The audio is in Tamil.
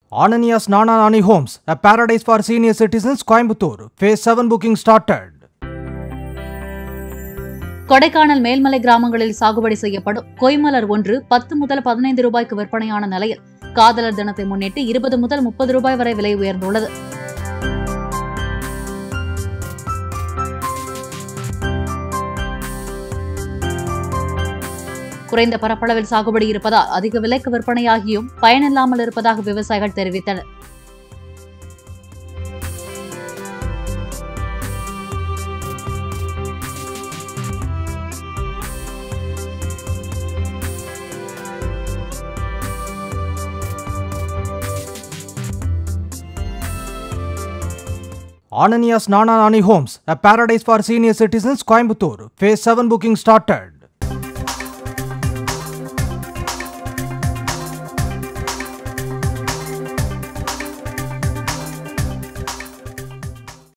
Ananias Nana Nani Homes, a paradise for senior citizens, Coimbatore. Phase 7 booking started. Kodaikanal மேல்மலை கிராமங்களில் சாகுபடி செய்யப்படும் கொய்மலர் ஒன்று பத்து முதல் பதினைந்து ரூபாய்க்கு விற்பனையான நிலையில் காதலர் தினத்தை முன்னிட்டு இருபது முதல் முப்பது ரூபாய் வரை விலை உயர்ந்துள்ளது குறைந்த பரப்பளவில் சாகுபடி இருப்பதால் அதிக விலைக்கு விற்பனையாகியும் பயனில்லாமல் இருப்பதாக விவசாயிகள் தெரிவித்தனர் Ananias Nana Nani Homes, a paradise for senior citizens, Coimbatore. Phase 7 booking started.